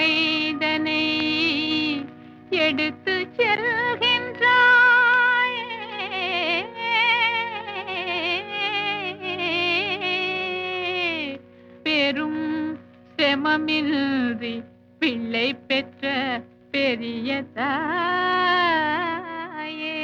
வாழ்க்கைதனை எடுத்து செல்கின்றாய் பெரும் செமமின்றி பிள்ளை பெற்ற பெரிய தாயே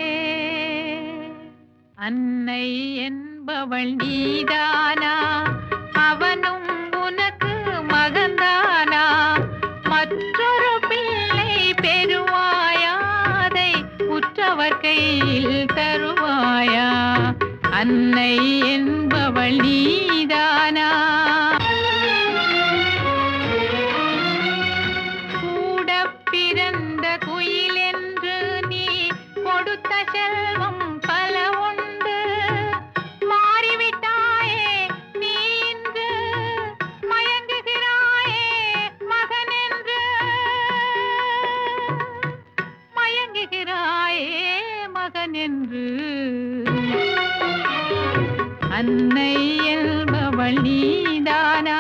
அன்னை என்பவள் நீதானா அவனும் உனக்கு மகந்தானா மற்றொரு பிள்ளை பெறுவாயாதை உற்றவர் கையில் தருவாயா அன்னை என்பவள் நீதானா கூட பிறந்த குயில் என்று நீ கொடுத்த செல்வம் பல உண்டு மாறிவிட்டாயே நீ இன்று மயங்குகிறாயே மகன் என்று மயங்குகிறாயே மகன் என்று அன்னை என்பவள் நீதானா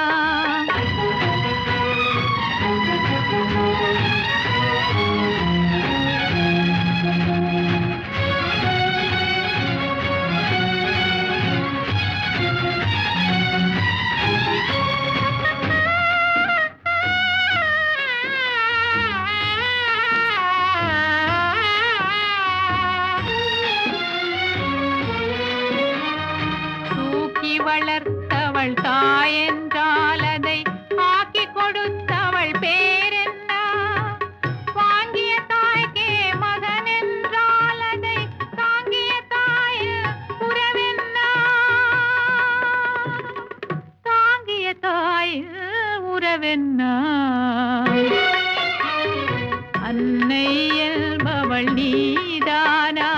தூக்கி வளர்த்தவள் தாயென்றால் அதை ஆக்கி கொடுத்தவள் பேரென்ன வாங்கிய தாய்க்கே மகன் என்றால் அதை தாங்கிய தாய் உறவென்ன தாங்கிய தாய் உறவென்ன அன்னை என்பவள் நீதானா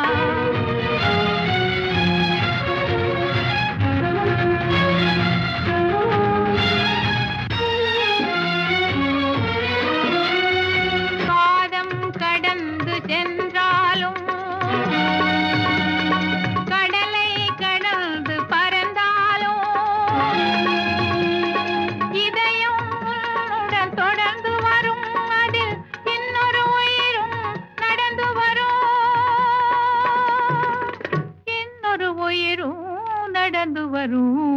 காதம் கடந்து சென்றாலும் கடலை கடந்து பறந்தாலும் இதயம் உன்னுடன் தொடர்ந்து வரும் அதில் இன்னொரு உயிரும் நடந்து வரும் இன்னொரு உயிரும் நடந்து வரும்